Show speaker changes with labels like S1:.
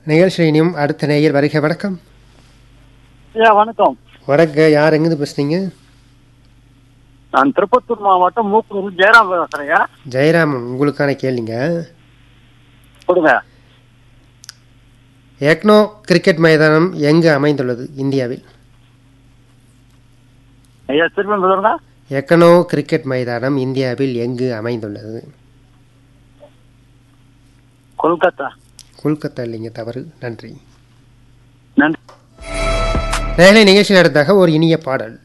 S1: நிகழ்ச்சியினும் அடுத்த நேயர் வருகை வணக்கம்
S2: ஐயா வணக்கம்
S1: வணக்க யார் எங்கிருந்து பேசுனீங்க
S2: நான் திருப்பத்தூர் மாவட்டம் மூக்கூர் ஜெயராம் பேசுறேங்க
S1: ஜெயராமன் உங்களுக்கான கேள்விங்க
S2: கொடுங்க
S1: எக்னோ கிரிக்கெட் மைதானம் எங்கு அமைந்துள்ளது இந்தியாவில்
S2: ஐயா திரும்ப சொல்லுங்க
S1: எக்கனோ கிரிக்கெட் மைதானம் இந்தியாவில் எங்கு அமைந்துள்ளது
S2: கொல்கத்தா
S1: கொல்கத்தா இல்லைங்க தவறு நன்றி
S2: நன்றி
S1: நேரலை நிகழ்ச்சி நடத்தாக ஒரு இனிய பாடல்